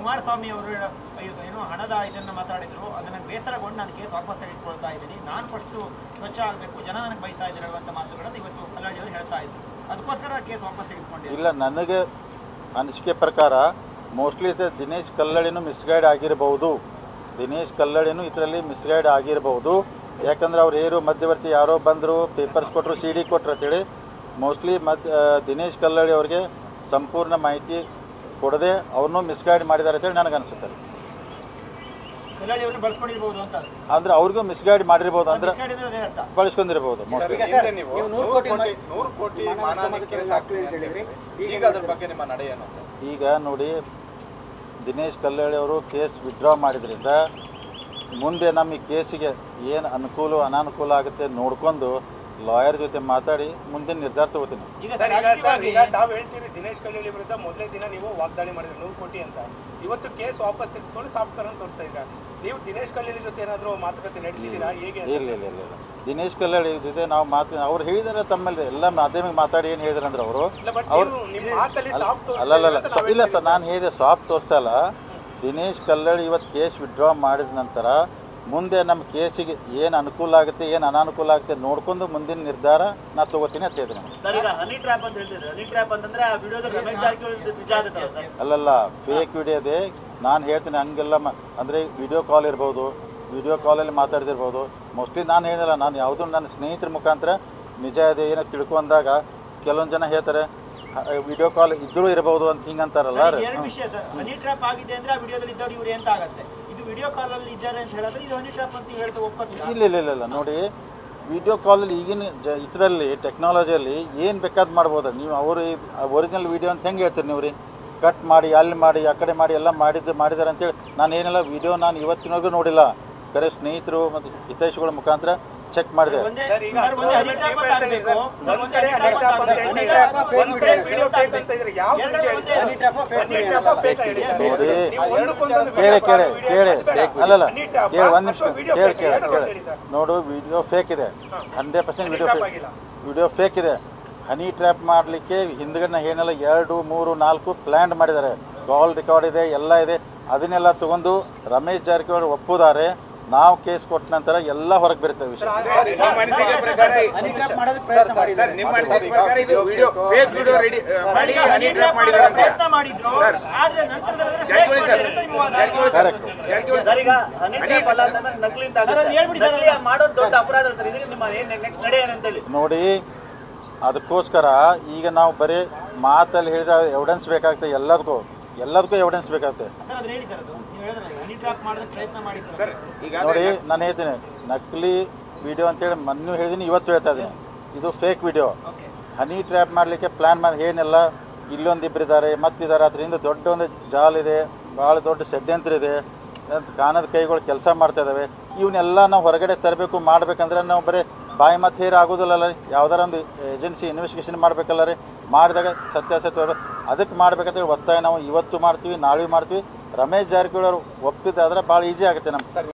ಕುಮಾರಸ್ವಾಮಿ ಅವರು ಏನು ಹಣದ ಇದನ್ನ ಮಾತಾಡಿದ್ರು ಅದನ್ನ ಬೇಸರಗೊಂಡು ನಾನು ಕೇಸ್ ವಾಪಸ್ ತೆಗೆದುಕೊಳ್ತಾ ಇದ್ದೀನಿ ನಾನು ಫಸ್ಟ್ ಸ್ವಚ್ಛ ಆಗಬೇಕು ಜನ ನನಗೆ ಬೈತಾ ಇದ್ದಾರೆ ಅಂತ ಮಾತುಗಳನ್ನು ಇವತ್ತು ಕಲ್ಲಾಡಿ ಅವರು ಹೇಳ್ತಾ ಇದ್ರು ಅದಕ್ಕೋಸ್ಕರ ಕೇಸ್ ವಾಪಸ್ ತೆಗೆದುಕೊಂಡಿದ್ದಾರೆ ಇಲ್ಲ ನನಗೆ ಅನಿಸಿಕೆ ಪ್ರಕಾರ ಮೋಸ್ಟ್ಲಿ ದಿನೇಶ್ ಕಲ್ಲಳಿನೂ ಮಿಸ್ಗೈಡ್ ಆಗಿರಬಹುದು ದಿನೇಶ್ ಕಲ್ಲಳಿನೂ ಇದರಲ್ಲಿ ಮಿಸ್ಗೈಡ್ ಆಗಿರಬಹುದು ಯಾಕಂದ್ರೆ ಅವ್ರು ಹೇರು ಮಧ್ಯವರ್ತಿ ಯಾರೋ ಬಂದರು ಪೇಪರ್ಸ್ ಕೊಟ್ಟರು ಸಿ ಡಿ ಕೊಟ್ರು ಅಂತೇಳಿ ಮೋಸ್ಟ್ಲಿ ಮದ್ ಆ, ದಿನೇಶ್ ಕಲ್ಲಳಿ ಅವ್ರಿಗೆ ಸಂಪೂರ್ಣ ಮಾಹಿತಿ ಕೊಡದೆ ಅವ್ರನ್ನೂ ಮಿಸ್ಗೈಡ್ ಮಾಡಿದ್ದಾರೆ ಅಂತೇಳಿ ನನಗೆ ಅನಿಸುತ್ತೆ ಕಲ್ಲಾಡಿ ಅವ್ರನ್ನ ಬಳಸ್ಕೊಂಡಿರ್ಬೋದು ಅಂತ ಅಂದ್ರೆ ಅವ್ರಿಗೂ ಮಿಸ್ಗೈಡ್ ಮಾಡಿರ್ಬೋದು ಅಂದ್ರೆ ಮಿಸ್ಗೈಡ್ ಅದೇ ಅರ್ಥ ಬಳಸ್ಕೊಂಡಿರ್ಬೋದು ಮೋಸ್ಟ್ಲಿ ಹಿಂದೆ ನೀವು ನೂರು ಕೋಟಿ ನೂರು ಕೋಟಿ ಮಾನಹಾನಿ ಕೇಸ್ ಹಾಕ್ತೀವಿ ಅಂತ ಹೇಳಿದ್ರಿ ಈಗ ಅದ್ರ ಬಗ್ಗೆ ನಿಮ್ಮ ನಡೆ ಏನು ಅಂತ ಈಗ ನೋಡಿ ದಿನೇಶ್ ಕಲ್ಲಳ್ಳಿ ಅವರು ಕೇಸ್ ವಿಡ್ರಾ ಮಾಡಿದ್ರಿಂದ ಮುಂದೆ ನಮ್ಮ ಈ ಕೇಸಿಗೆ ಏನು ಅನುಕೂಲ ಅನಾನುಕೂಲ ಆಗುತ್ತೆ ನೋಡ್ಕೊಂಡು ಲಾಯರ್ ಜೊತೆ ಮಾತಾಡಿ ಮುಂದಿನ ನಿರ್ಧಾರ ತಗೋತೀನಿ ಈಗ ಸರ್ ಈಗ ಸರ್ ರಾಜಕೀಯವಾಗಿ ಈಗ ತಾವು ಹೇಳ್ತೀರಿ ದಿನೇಶ್ ಕಲ್ಲಳ್ಳಿ ವಿರುದ್ಧ ಮೊದಲನೇ ದಿನ ನೀವು ವಾಗ್ದಾಳಿ ಮಾಡಿದ್ರಿ ನೂರು ಕೋಟಿ ಅಂತ ಇವತ್ತು ಕೇಸ್ ವಾಪಸ್ ತೆಗೆದುಕೊಂಡು ಸಾಫ್ಟ್ ಅಂತ ತೋರಿಸ್ತಾ ಇದ್ದೀರಾ ನೀವು ದಿನೇಶ್ ಕಲ್ಲಳ್ಳಿ ಜೊತೆ ಏನಾದ್ರು ಮಾತುಕತೆ ನಡೆಸಿದ್ದೀರಾ ಹೇಗೆ ಅಂತ? ಇಲ್ಲ ಇಲ್ಲ ಇಲ್ಲ ಇಲ್ಲ ದಿನೇಶ್ ಕಲ್ಲಳ್ಳಿ ಜೊತೆ ನಾವು ಮಾತು ಅವ್ರು ಹೇಳಿದಾರೆ ತಮ್ಮಲ್ಲಿ ಎಲ್ಲ ಮಾಧ್ಯಮಿಗೆ ಮಾತಾಡಿ ಏನು ಹೇಳಿದ್ರು ಅಂದ್ರೆ ಅವರು ಇಲ್ಲ ಬಟ್ ಅವ್ರು ನೀವು ನಿಮ್ಮ ಮಾತಲ್ಲಿ ಸಾಫ್ಟ್ ಅಲ್ಲಲ್ಲ ಸ- ಇಲ್ಲ ಸರ್ ನಾನು ಹೇಳಿದೆ ಸಾಫ್ಟ್ ತೋರಿಸ್ತಾ ಇಲ್ಲ ದಿನೇಶ್ ಕಲ್ಲಳ್ಳಿ ಇವತ್ತು ಕೇಸ್ ವಿಡ್ರಾ ಮಾಡಿದ ನಂತರ ಮುಂದೆ ನಮ್ಮ ಕೇಸಿಗೆ ಏನು ಅನುಕೂಲ ಆಗುತ್ತೆ ಏನು ಅನಾನುಕೂಲ ಆಗುತ್ತೆ ನೋಡ್ಕೊಂಡು ಮುಂದಿನ ನಿರ್ಧಾರ ನಾ ತಗೋತೀನಿ ಅಂತ ಹೇಳಿದೆ ನಾನು ಸರ್ ಈಗ ಹನಿ ಟ್ರ್ಯಾಪ್ ಅಂತ ಹೇಳ್ತಿದ್ರು ಹನಿ ಟ್ರ್ಯಾಪ್ ಅಂತಂದ್ರೆ ಆ ವಿಡಿಯೋದಲ್ಲಿ ರಮೇಶ್ ಜಾರಕಿಹೊಳಿ ನಿಜ ಆಗುತ್ತಲ್ಲ ಸರ್ ಅಲ್ಲಲ್ಲ ಫೇಕ್ ವಿಡಿಯೋ ಇದೆ ನಾನು ಹೇಳ್ತೀನಿ ಹಂಗೆಲ್ಲ ಮ ಅಂದರೆ ವಿಡಿಯೋ ಕಾಲ್ ಇರ್ಬೋದು ವಿಡಿಯೋ ಕಾಲಲ್ಲಿ ಮಾತಾಡ್ತಿರ್ಬೋದು ಮೋಸ್ಟ್ಲಿ ನಾನು ಏನಿಲ್ಲ ನಾನು ಯಾವುದೂ ನನ್ನ ಸ್ನೇಹಿತರ ಮುಖಾಂತರ ನಿಜ ಇದೆ ಏನೋ ತಿಳ್ಕೊಂಡಾಗ ಕೆಲವೊಂದು ಜನ ಹೇಳ್ತಾರೆ ವಿಡಿಯೋ ಕಾಲ್ ಇದ್ರೂ ಇರ್ಬೋದು ಅಂತ ಹಿಂಗಂತಾರಲ್ಲ ಸರ್, ಇದು ಎರಡು ವಿಷಯ ಸರ್ ಹನಿ ಟ್ರ್ಯಾಪ್ ಆಗಿದೆ ಅಂದ್ರೆ ಆ ವಿಡಿಯೋದಲ್ಲಿ ಇದ್ದವ್ರು ಇವ್ರು ಅಂತ ಆಗತ್ತೆ ಇದು ವಿಡಿಯೋ ಕಾಲ್ ಅಲ್ಲಿ ಇದ್ದಾರೆ ಅಂತ ಹೇಳಿದ್ರೆ ಇದು ಹನಿ ಟ್ರ್ಯಾಪ್ ಅಂತ ಹೇಳ್ತಾ ಒಪ್ಪತ್ತಿಲ್ಲ ಇಲ್ಲ ಇಲ್ಲ ಇಲ್ಲ ಇಲ್ಲ ನೋಡಿ ವಿಡಿಯೋ ಕಾಲಲ್ಲಿ ಈಗಿನ ಜ ಇದರಲ್ಲಿ ಟೆಕ್ನಾಲಜಿಯಲ್ಲಿ ಏನು ಬೇಕಾದ್ ಮಾಡ್ಬೋದು ನೀವು ಅವರು ಒರಿಜಿನಲ್ ವಿಡಿಯೋ ಅಂತ ಹೆಂಗೆ ಹೇಳ್ತೀರಿ ನೀವು ರೀ ಕಟ್ ಮಾಡಿ ಅಲ್ಲಿ ಮಾಡಿ ಆ ಕಡೆ ಮಾಡಿ ಎಲ್ಲ ಮಾಡಿದ್ದು ಮಾಡಿದ್ದಾರೆ ಅಂತೇಳಿ ನಾನು ಏನೆಲ್ಲ ವಿಡಿಯೋ ನಾನು ಇವತ್ತಿನವರೆಗೂ ನೋಡಿಲ್ಲ ಬರೀ ಸ್ನೇಹಿತರು ಮತ್ತು ಹಿತೈಷಿಗಳ ಮುಖಾಂತರ ಚೆಕ್ ಮಾಡಿದೆ ಒಂದೇ ಸರ್ ಈಗ ಸರ್, ಒಂದೇ ಹನಿ ಟ್ರ್ಯಾಪ್ ಅಂತ ಆಗ್ಬೇಕು. ಸರ್, ಒಂದ್ ಒಂದೇ ಕಡೆ ಹನಿ ಹನಿ ಟ್ರ್ಯಾಪ್ ಅಂತ ಟ್ರ್ಯಾಪ್ ಹೇಳ್ತಾ ಅಂತ ಇದ್ದಾರೆ. ಒಂದ್ ಕಡೆ ವಿಡಿಯೋ ಫೇಕ್ ಅಂತ ಇದ್ರೆ ಯಾವ ಎರಡು ನಿಜ ಒಂದೇ ಹೇಳ್ತಾರೆ? Honey trap honey trap fake ಹೇಳಿದ್ದಾರೆ. ನೋಡಿ. ನೀವು ಒಂದಕ್ಕೊಂದೊಂದು ಕೇಳಿ video ಕೇಳಿ video ಕೇಳಿ ಹಾಕ್ಬೇಡ. ಅಲ್ಲಲ್ಲ ಹನಿ ಟ್ರ್ಯಾಪ್ ಕೇಳಿ ಒಂದು ನಿಮಿಷ ಅಥವಾ video ಕೇಳಿ fake ಕೇಳಿ ಎರಡು ಕೇಳಿ ಹೇಳಿ ಸರ್. ನೋಡು ವಿಡಿಯೋ ಫೇಕ್ ಇದೆ hundred percent honey video trap fake ಆಗಿಲ್ಲ. ವಿಡಿಯೋ ಫೇಕ್ ಇದೆ ಹನಿ ಟ್ರ್ಯಾಪ್ ಮಾಡಲಿಕ್ಕೆ ಹಿಂದ್ಗಡೆ ಏನೆಲ್ಲ ಎರಡು ಮೂರು ನಾಲ್ಕು ಪ್ಲ್ಯಾನ್ ಮಾಡಿದ್ದಾರೆ ಕಾಲ್ ರೆಕಾರ್ಡ್ ಇದೆ ಎಲ್ಲ ಇದೆ ಅದನ್ನೆಲ್ಲ ತಗೊಂಡು ರಮೇಶ್ ಜಾರಕಿಹೊಳಿ ಒಪ್ಪುತ್ತಾರೆ ನಾವು ಕೇಸ್ ಕೊಟ್ಟ ನಂತರ ಎಲ್ಲ ಹೊರಗೆ ಬರುತ್ತೆ ವಿಷಯ ನಿಮ್ಮ ಅನಿಸಿಕೆ ಪ್ರಕಾರ ಸರ್ ನಿಮ್ಮ ಅನಿಸಿಕೆ ಪ್ರಕಾರ ಇದು ವಿಡಿಯೋ ಫೇಕ್ ವಿಡಿಯೋ ರೆಡಿ ಮಾಡಿ ಹನಿ ಟ್ರ್ಯಾಪ್ ಮಾಡಿದ್ದಾರೆ ಅಂತ ಪ್ರಯತ್ನ ಮಾಡಿದ್ರು ಆದ್ರೆ ನಂತರದಲ್ಲಿ Jarkiholi sir Jarkiholi sir correct Jarkiholi sir ಈಗ ಹನಿ ಟ್ರ್ಯಾಪ್ ಅಲ್ಲ ಅಂತಂದ್ರೆ ನಕಲಿ ಅಂತ ಸರ್, ಅದು ಹೇಳ್ಬಿಡಿ ಸರ್. ನಕಲಿ ಮಾಡೋದು ದೊಡ್ಡ ಅಪರಾಧ ಸರ್ ಇದಕ್ಕೆ ನಿಮ್ಮ ಏನ್ ನೆಕ್ಸ್ಟ್ ನಡೆ ಏನಂತೇಳಿ ನೋಡಿ ಅದಕ್ಕೋಸ್ಕರ ಈಗ ನಾವು ಬರೀ ಮಾತಲ್ಲಿ ಹೇಳಿದ್ರೆ ಎವಿಡೆನ್ಸ್ ಬೇಕಾಗ್ತದೆ ಎಲ್ಲದಕ್ಕೂ ಎಲ್ಲದಕ್ಕೂ ಎವಿಡೆನ್ಸ್ ಬೇಕಾಗ್ತದೆ ಸರ್ ಅದು ಹೇಳಿ ಸರ್ ಅದು ನೀವು ಹೇಳಿದ್ರೆ ಹನಿ ಟ್ರ್ಯಾಪ್ ಮಾಡೋದಕ್ಕೆ ಪ್ರಯತ್ನ ಮಾಡಿದ್ರು ಸರ್ ಈಗ ನೋಡಿ ನಾನು ಹೇಳ್ತೀನಿ ನಕಲಿ ವಿಡಿಯೋ ಅಂತೇಳಿ ಮೊನ್ನೆ ಹೇಳಿದ್ದೀನಿ ಇವತ್ತು ಹೇಳ್ತಾ ಇದ್ದೀನಿ ಇದು fake video okay honey trap ಮಾಡಲಿಕ್ಕೆ ಪ್ಲ್ಯಾನ್ ಮಾಡಿ ಏನೆಲ್ಲ ಇಲ್ಲೊಂದು ಇಬ್ಬರಿದ್ದಾರೆ ಮತ್ತಿದ್ದಾರೆ ಅದರಿಂದ ದೊಡ್ಡ ಒಂದು ಜಾಲಿದೆ ಭಾಳ ದೊಡ್ಡ ಷಡ್ಯಂತ್ರ ಇದೆ ಅಂತ ಕಾಣದ ಕೈಗಳು ಕೆಲಸ ಮಾಡ್ತಾ ಇದ್ದಾವೆ ಇವನ್ನೆಲ್ಲ ನಾವು ಹೊರಗಡೆ ತರಬೇಕು ಮಾಡ್ಬೇಕಂದ್ರೆ ನಾವು ಬರೀ ಬಾಯಿ ಮತ್ತೆ ಹೇರ್ ಆಗೋದಿಲ್ಲಲ್ಲ ರೀ ಯಾವ್ದಾರ ಒಂದು ಏಜೆನ್ಸಿ ಇನ್ವೆಸ್ಟಿಗೇಷನ್ ಮಾಡಬೇಕಲ್ಲ ರೀ ಮಾಡಿದಾಗ ಸತ್ಯಾಸತ್ಯ ಅದಕ್ಕೆ ಮಾಡ್ಬೇಕಂತೇಳಿ ಒತ್ತಾಯ ನಾವು ಇವತ್ತು ಮಾಡ್ತೀವಿ ನಾಳೆ ಮಾಡ್ತೀವಿ ರಮೇಶ್ ಜಾರಕಿಹೊಳಿ ಅವರು ಒಪ್ಪಿದ್ದಾದ್ರೆ ಭಾಳ ಈಸಿ ಆಗುತ್ತೆ ನಮ್ಗೆ